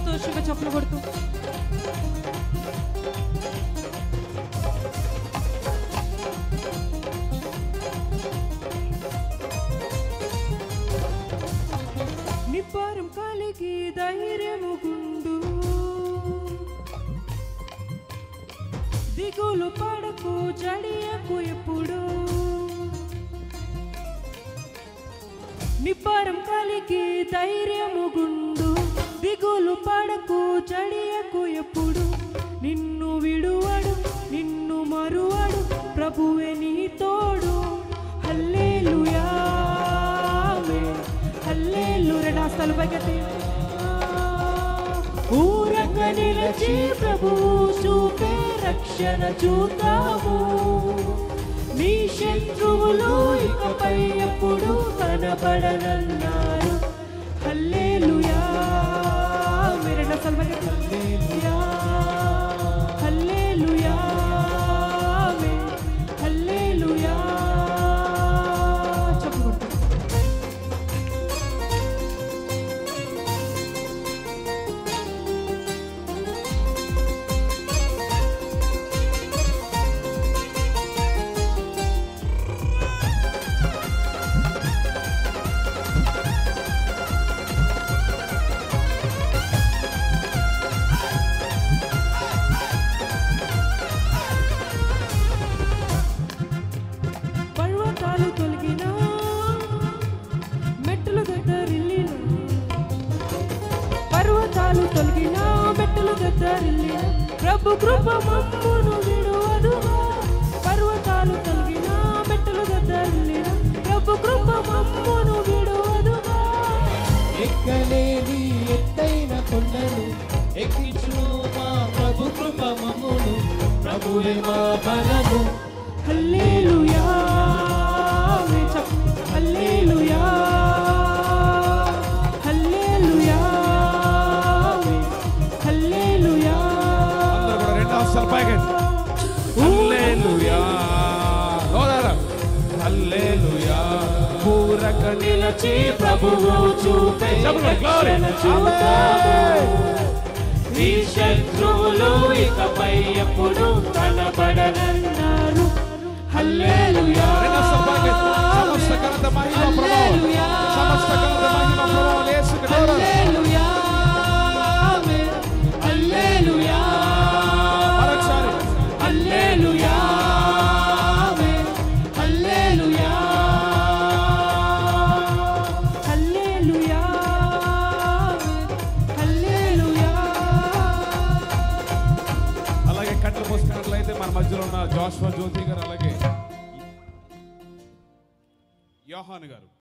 సంతోషంగా చప్పులు కొడుతూ నిబ్బారం కలిగి ధైర్యము గుండు దిగులు పడకు జడియకు ఎప్పుడు నిబ్బారం కలిగి ధైర్యము గుండు దిగులు పడకు జడియకు ఎప్పుడు నిన్ను విడువడు నిన్ను మరువడు ప్రభువే నీ తోడు హల్లేలుయా ఆమేన్. హల్లేలు రెండు హస్తాలు పైకెత్తి ఊరక నిలచి ప్రభువు చూపే రక్షణ చూద్దాము మీ శత్రువులు ఇకపై ఎప్పుడు కనబడనన్నారు హల్లేలుయా మీరు రెండు హస్తాలు పైకెత్తి. హల్లేలుయా ఆమేన్. హల్లేలుయా చెప్పు కొడుతూ. పర్వతాలు తొలగిన మెట్టులు గద్దరిల్లిన పర్వతాలు తొలగిన మెట్టులు గద్దరిల్లిన ప్రభు కృప మమ్మును విడువదుగా పర్వతాలు తొలగిన మెట్టులు గద్దరిల్లిన ప్రభు కృప మమ్మును విడువదుగా ఎక్కలేని ఎత్తైన కొండలు ఎక్కించు మా ప్రభు కృప మమ్మును ప్రభువే మా బలము హల్లేలుయా ఆమేన్. చెప్పు. హల్లేలుయా హల్లేలుయా ఆమేన్. హల్లేలుయా అందరూ కూడా రెండు హస్తాలు పైకి హల్లెలూయా నోరారా హల్లెలూయా పూరక నిలచి ప్రభువు చూపే చెప్పండి గ్లోరీ ఈ శత్రువులు ఇకపై ఎప్పుడు కనబడనన్నారు హల్లెలూయా రెండు హస్తాలు పైకి సమస్త ఘనత మహిమ ప్రభావం సమస్త ఘనత మహిమ ప్రభావం యేసుకి నోరారా హల్లెలూయా ఆమేన్. హల్లెలూయా మరొకసారి హల్లెలూయా ఆమేన్. హల్లెలూయా హల్లేలుయా ఆమేన్. హల్లేలుయా అలాగే కట్టెలు పోసుకున్నట్లయితే మన మధ్యలో ఉన్న జాషువా జ్యోతి గారు అలాగే యోహాన్ గారు